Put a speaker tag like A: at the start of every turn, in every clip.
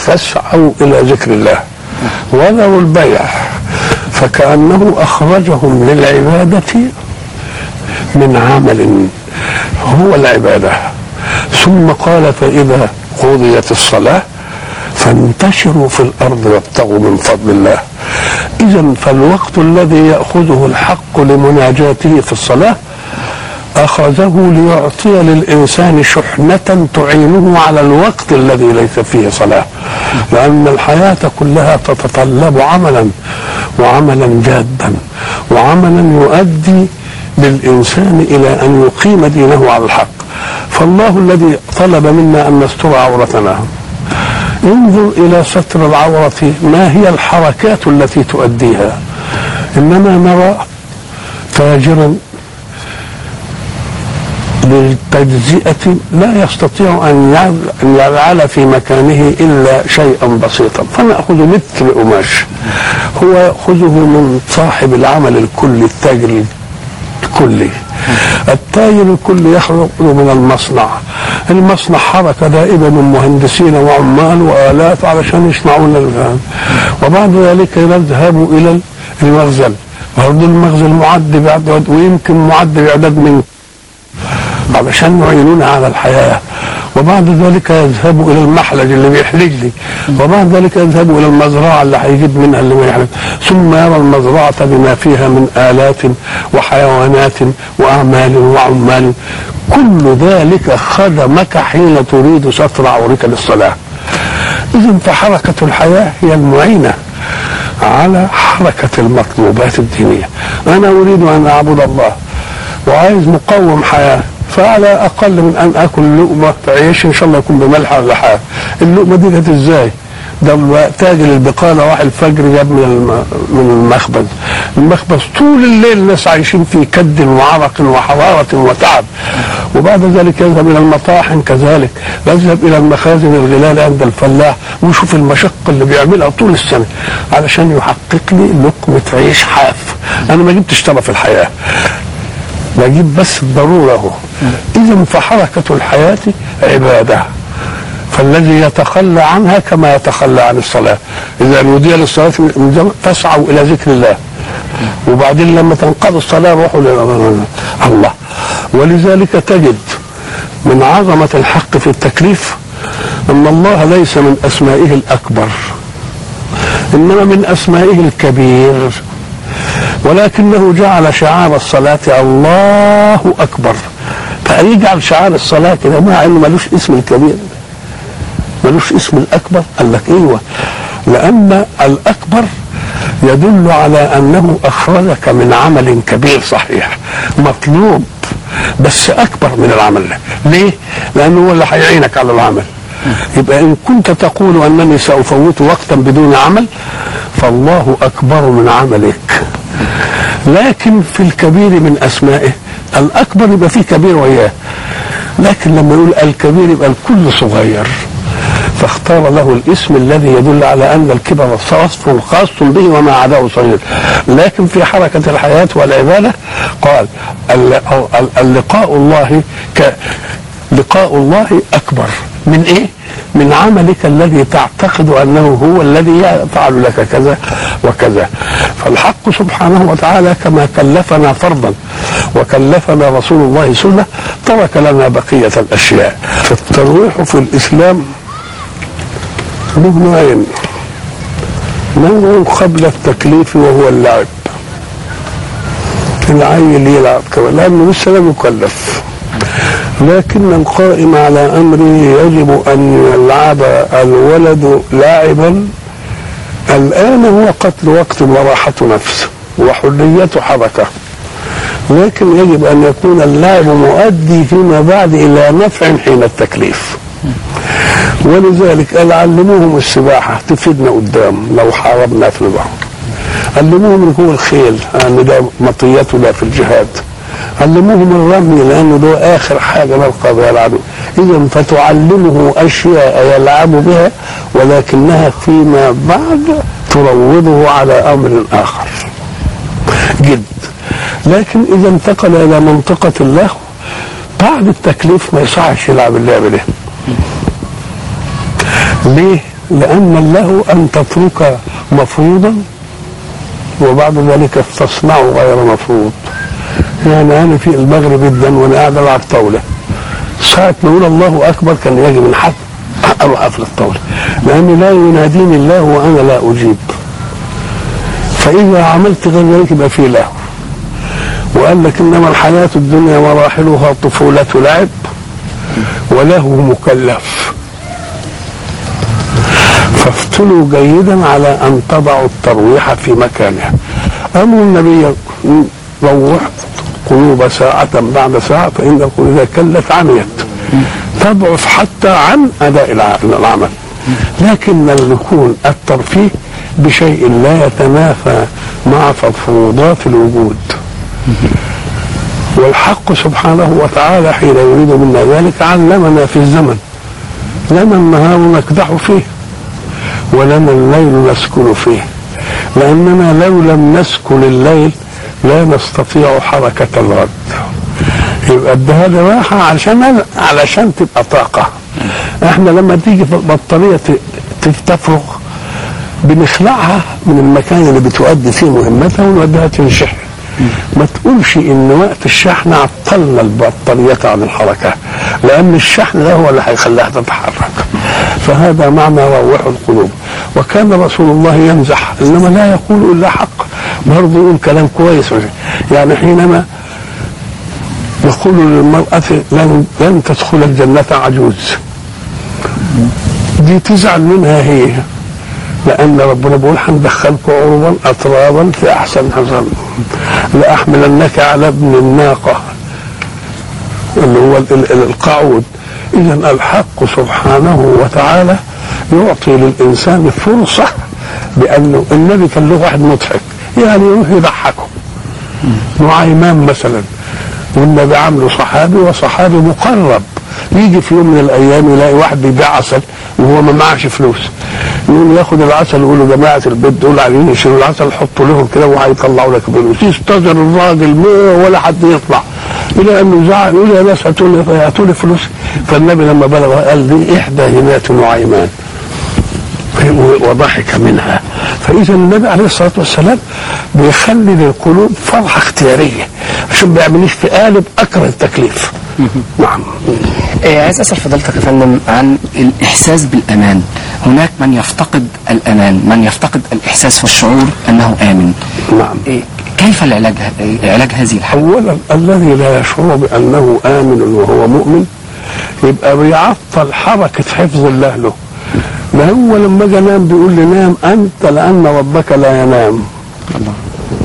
A: فاسعوا إلى ذكر الله وذروا البيع فكأنه أخرجهم للعبادة من عمل هو العبادة ثم قال فإذا قضيت الصلاة فانتشروا في الأرض وابتغوا من فضل الله إذا فالوقت الذي يأخذه الحق لمناجاته في الصلاة أخذه ليعطي للإنسان شحنة تعينه على الوقت الذي ليس فيه صلاة لأن الحياة كلها تتطلب عملا وعملا جادا وعملا يؤدي للإنسان إلى أن يقيم دينه على الحق فالله الذي طلب منا أن نستر عورتنا انظر إلى ستر العورة ما هي الحركات التي تؤديها إنما نرى تاجرا للتجزئة لا يستطيع أن يجعل في مكانه إلا شيئا بسيطا فنأخذ متر قماش هو يأخذه من صاحب العمل الكلي التاجر الكلي التاجر الكلي يخرج من المصنع المصنع حركة دائما من مهندسين وعمال وآلاف علشان يصنعوا لنا وبعد ذلك يذهب إلى المخزن برضه المخزن معد بإعداد ويمكن معد بإعداد من علشان يعينونا على الحياة وبعد ذلك يذهب إلى المحلج اللي بيحلج لي وبعد ذلك يذهب إلى المزرعة اللي هيجيب منها اللي ما يحلج ثم يرى المزرعة بما فيها من آلات وحيوانات وأعمال وعمال كل ذلك خدمك حين تريد ستر عورك للصلاة إذا فحركة الحياة هي المعينة على حركة المطلوبات الدينية أنا أريد أن أعبد الله وعايز مقوم حياة فعلى أقل من أن أكل لقمة عيش إن شاء الله يكون بملح ولا حاجة اللقمة دي جت إزاي؟ ده تاجر البقالة راح الفجر جاب من من المخبز المخبز طول الليل الناس عايشين في كد وعرق وحرارة وتعب وبعد ذلك يذهب إلى المطاحن كذلك يذهب إلى المخازن الغلال عند الفلاح ويشوف المشقة اللي بيعملها طول السنة علشان يحقق لي لقمة عيش حاف أنا ما جبتش ترى في الحياة بجيب بس الضرورة اهو إذا فحركة الحياة عبادة فالذي يتخلى عنها كما يتخلى عن الصلاة إذا نودي للصلاة فاسعوا إلى ذكر الله وبعدين لما تنقضي الصلاة روحوا الله ولذلك تجد من عظمة الحق في التكليف أن الله ليس من أسمائه الأكبر إنما من أسمائه الكبير ولكنه جعل شعار الصلاة الله أكبر فيجعل شعار الصلاة كده مع أنه ملوش اسم الكبير ملوش اسم الأكبر قال لك أيوه لأن الأكبر يدل على أنه أخرجك من عمل كبير صحيح مطلوب بس أكبر من العمل ليه؟ لأنه هو اللي هيعينك على العمل يبقى إن كنت تقول أنني سأفوت وقتا بدون عمل فالله أكبر من عملك لكن في الكبير من أسمائه الأكبر يبقى فيه كبير وياه لكن لما يقول الكبير يبقى الكل صغير فاختار له الاسم الذي يدل على ان الكبر وصف خاص به وما عداه صغير لكن في حركه الحياه والعباده قال اللقاء الله ك لقاء الله اكبر من ايه؟ من عملك الذي تعتقد انه هو الذي يفعل لك كذا وكذا فالحق سبحانه وتعالى كما كلفنا فرضا وكلفنا رسول الله سنه ترك لنا بقيه الاشياء فالترويح في الاسلام له نوعين نوع قبل التكليف وهو اللعب العيل يلعب كمان لانه لسه لم يكلف لكن القائم على امره يجب ان يلعب الولد لاعبا الان هو قتل وقت وراحه نفس وحريه حركه لكن يجب ان يكون اللعب مؤدي فيما بعد الى نفع حين التكليف ولذلك قال علموهم السباحة تفيدنا قدام لو حاربنا في البحر علموهم ركوب الخيل لأن ده مطيتنا في الجهاد علموهم الرمي لأنه ده آخر حاجة نلقى بها العدو إذا فتعلمه أشياء يلعب بها ولكنها فيما بعد تروضه على أمر آخر جد لكن إذا انتقل إلى منطقة الله بعد التكليف ما يصحش يلعب اللعبة دي ليه؟ لأن له أن تترك مفروضا وبعد ذلك تصنع غير مفروض يعني أنا في المغرب جدا وأنا قاعد على الطاولة ساعة ما يقول الله أكبر كان يجب من حد أروح أقفل الطاولة لأن لا يناديني الله وأنا لا أجيب فإذا عملت غير ذلك يبقى في له وقال لك إنما الحياة الدنيا مراحلها طفولة لعب وله مكلف فافتلوا جيدا على ان تضعوا الترويح في مكانها امر النبي روح قلوب ساعة بعد ساعة فإن القلوب إذا كلت عميت تضعف حتى عن أداء العمل لكن يكون الترفيه بشيء لا يتنافى مع مفروضات الوجود والحق سبحانه وتعالى حين يريد منا ذلك علمنا في الزمن لنا النهار نكدح فيه ولنا الليل نسكن فيه لأننا لو لم نسكن الليل لا نستطيع حركة الغد يبقى اديها لي راحة عشان علشان تبقى طاقة احنا لما تيجي البطارية تفرغ بنخلعها من المكان اللي بتؤدي فيه مهمتها ونوديها تنشحن ما تقولش ان وقت الشحن عطلنا البطارية عن الحركة لان الشحن ده هو اللي هيخليها تتحرك فهذا معنى روح القلوب وكان رسول الله يمزح انما لا يقول الا حق برضه يقول كلام كويس يعني حينما يقول للمرأة لن, لن تدخل الجنة عجوز دي تزعل منها هي لأن ربنا بيقول هندخلكم عربا أترابا في أحسن حسن لأحملنك على ابن الناقة اللي هو القعود إذا الحق سبحانه وتعالى يعطي للإنسان فرصة بأنه النبي كان له واحد مضحك يعني يروح يضحكه نعيمان مثلا والنبي عامله صحابي وصحابي مقرب يجي في يوم من الايام يلاقي واحد بيبيع عسل وهو ما معهش فلوس يقول ياخد العسل يقول له جماعه البيت دول عايزين يشيلوا العسل حطوا لهم كده وهيطلعوا لك فلوس يستاجر الراجل ولا حد يطلع الى انه زعل يقول يا ناس هاتوا لي هاتوا لي فلوس فالنبي لما بلغ قال دي احدى هنات نعيمان وضحك منها فاذا النبي عليه الصلاه والسلام بيخلي للقلوب فرحه اختياريه عشان ما يعمليش في قالب اكره التكليف نعم
B: إيه عايز اسال فضيلتك يا فندم عن الاحساس بالامان هناك من يفتقد الامان من يفتقد الاحساس والشعور انه امن
A: نعم
B: إيه كيف العلاج علاج هذه الحاله
A: اولا الذي لا يشعر بانه امن وهو مؤمن يبقى بيعطل حركه حفظ الله له ما هو لما اجي انام بيقول لي نام انت لان ربك لا ينام
B: الله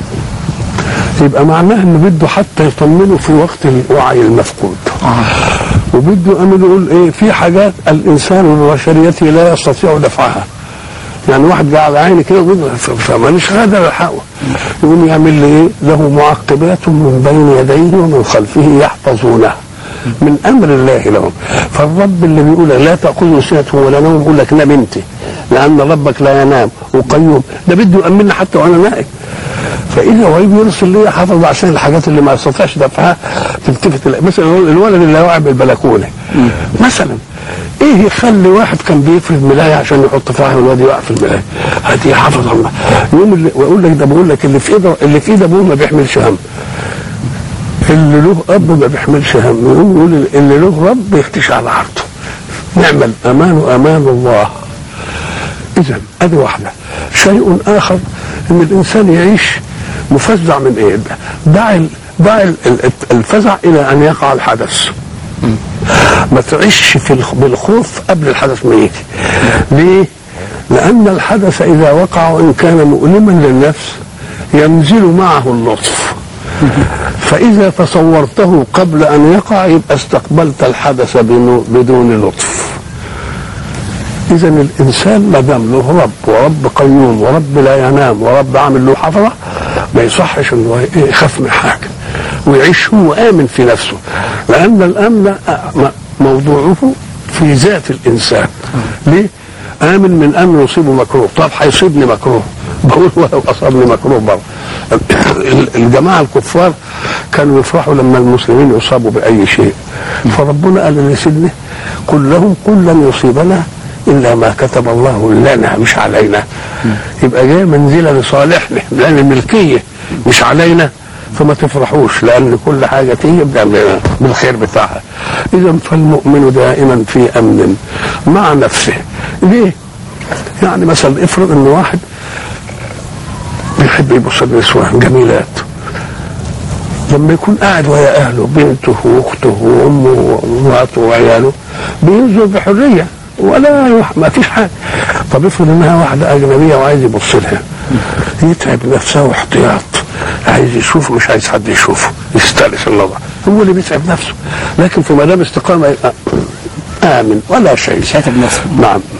A: يبقى معناه انه بده حتى يطمنه في وقت الوعي المفقود
B: آه.
A: وبده امل يقول ايه في حاجات الانسان ببشريته لا يستطيع دفعها يعني واحد قاعد عيني كده يقول فماليش قادر الحقه يقوم يعمل لي ايه له معقبات من بين يديه ومن خلفه يحفظونه من امر الله لهم فالرب اللي بيقول لا تاخذه سنه ولا نوم يقول لك نام انت لان ربك لا ينام وقيوم ده بده يامننا حتى وانا نائم فاذا هو يرسل لي حافظ عشان الحاجات اللي ما يستطيعش دفعها تلتفت مثلا الولد اللي واقع بالبلكونه مثلا ايه يخلي واحد كان بيفرد ملايه عشان يحط فيها الواد يقع في الملايه هدي حافظ الله يوم اللي واقول لك ده بقول لك اللي في ايده اللي في ايده ابوه ما بيحملش هم اللي له اب ما بيحملش هم يقوم يقول اللي له رب يختش على عرضه نعم الامان امان الله اذا ادي واحده شيء اخر ان الانسان يعيش مفزع من ايه دع دع الفزع الى ان يقع الحدث ما تعيش في بالخوف قبل الحدث ما يجي ليه لان الحدث اذا وقع وان كان مؤلما للنفس ينزل معه اللطف فاذا تصورته قبل ان يقع يبقى استقبلت الحدث بدون لطف اذا الانسان ما دام له رب ورب قيوم ورب لا ينام ورب عامل له حفظه ما يصحش انه يخاف من حاجه ويعيش هو امن في نفسه لان الامن موضوعه في ذات الانسان ليه؟ امن من امن يصيبه مكروه طب هيصيبني مكروه بقول ولو اصابني مكروه برضه الجماعه الكفار كانوا يفرحوا لما المسلمين يصابوا باي شيء فربنا قال لسيدنا قل لهم قل لن يصيبنا الا ما كتب الله لنا مش علينا يبقى جاي منزله لصالحنا لان الملكيه مش علينا فما تفرحوش لان كل حاجه تيجي بال- بالخير بتاعها اذا فالمؤمن دائما في امن مع نفسه ليه يعني مثلا افرض ان واحد بيحب يبص للنسوان جميلات لما يكون قاعد ويا اهله بنته واخته وامه ومراته وعياله بينظر بحريه ولا يح- ما فيش حاجه طب افرض انها واحده اجنبيه وعايز يبص لها يتعب نفسه احتياط عايز يشوف مش عايز حد يشوفه يستأنس الوضع هو اللي بيتعب نفسه لكن في مدام استقامه يبقى امن ولا شيء
B: مش هيتعب نفسه.
A: نعم